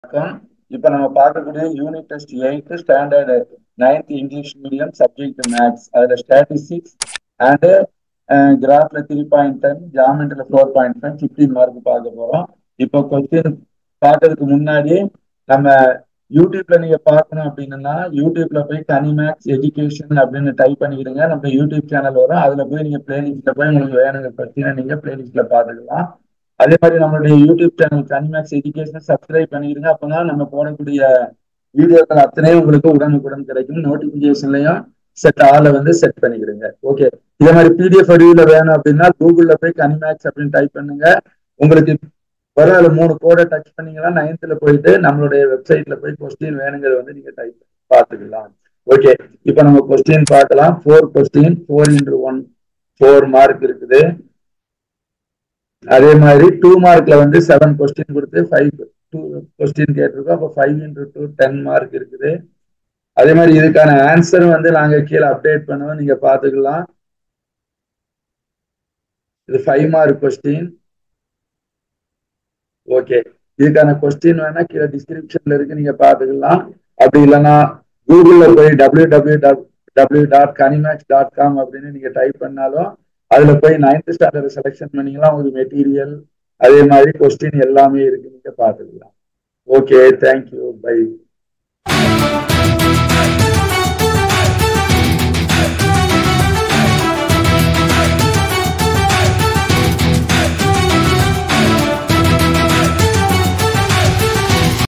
வணக்கம் இப்ப நம்ம பார்க்கக்கூடிய unit test eighth standard ninth English medium subject maths அதுல ஸ்டாட்டிஸ்டிக்ஸ் அண்ட் கிராஃப்ல த்ரீ பாயிண்ட் டென் ஜாமெண்ட்ரில four point five fifteen mark பார்க்க போறோம் இப்போ கொஸ்டின் பார்க்கறதுக்கு முன்னாடி நம்ம யூடியூப்ல நீங்க பார்க்கணும் அப்படின்னா யூடியூப்ல போய் தனி மேக்ஸ் எஜுகேஷன் அப்படின்னு டைப் பண்ணிக்கிடுங்க நம்ம யூடியூப் சேனல் வரும் அதுல போய் நீங்க பிளேலிஸ்ட்ல போய் உங்களுக்கு வேணுங்க கொஸ்டினை நீங்க பிளேலிஸ்ட்ல பார்த்துக்கலாம் அதே மாதிரி நம்மளுடைய YouTube channel Kanimaths education subscribe பண்ணிடுங்க அப்பதான் நம்ம போடக்கூடிய வீடியோக்கள் அத்தனையும் உங்களுக்கு உடனுக்குடன் கிடைக்கும் நோட்டிபிகேஷன்லயும் செட் ஆளை வந்து செட் பண்ணிக்கிடுங்க ஓகே இதே மாதிரி பிடிஎஃப் வடிவில் வேணும் அப்படின்னா கூகுள்ல போய் கனிமேக்ஸ் அப்படின்னு டைப் பண்ணுங்க உங்களுக்கு வர அதுல மூணு கோடை டச் பண்ணீங்கன்னா நைன்த்ல போயிட்டு நம்மளுடைய வெப்சைட்ல போய் கொஸ்டின் வேணுங்கிறத வந்து நீங்க டைப் பார்த்துக்கலாம் ஓகே இப்போ நம்ம கொஸ்டின் பார்க்கலாம் four question four into one four mark இருக்குது அதே மாதிரி டூ மார்க்ல வந்து செவன் கொஸ்டின் கொடுத்து ஃபைவ் டூ கொஸ்டின் கேட்டிருக்கோம் அப்போ five into two ten mark இருக்குது அதே மாதிரி இதுக்கான ஆன்சரும் வந்து நாங்க கீழே அப்டேட் பண்ணுவோம் நீங்க பாத்துக்கலாம் இது ஃபைவ் மார்க் கொஸ்டின் ஓகே இதுக்கான கொஸ்டின் வேணா கீழே டிஸ்கிரிப்ஷன்ல இருக்கு நீங்க பாத்துக்கலாம் அப்படி இல்லைன்னா கூகுள்ல போய் W W W dot Kanimaths dot com அப்படின்னு நீங்க டைப் பண்ணாலும் அதுல போய் நைன்த் ஸ்டாண்டர்ட் செலெக்ஷன் பண்ணீங்கன்னா உங்களுக்கு மெட்டீரியல் அதே மாதிரி கொஸ்டின் எல்லாமே இருக்கு நீங்க பாத்துக்கலாம் ஓகே தேங்க்யூ பை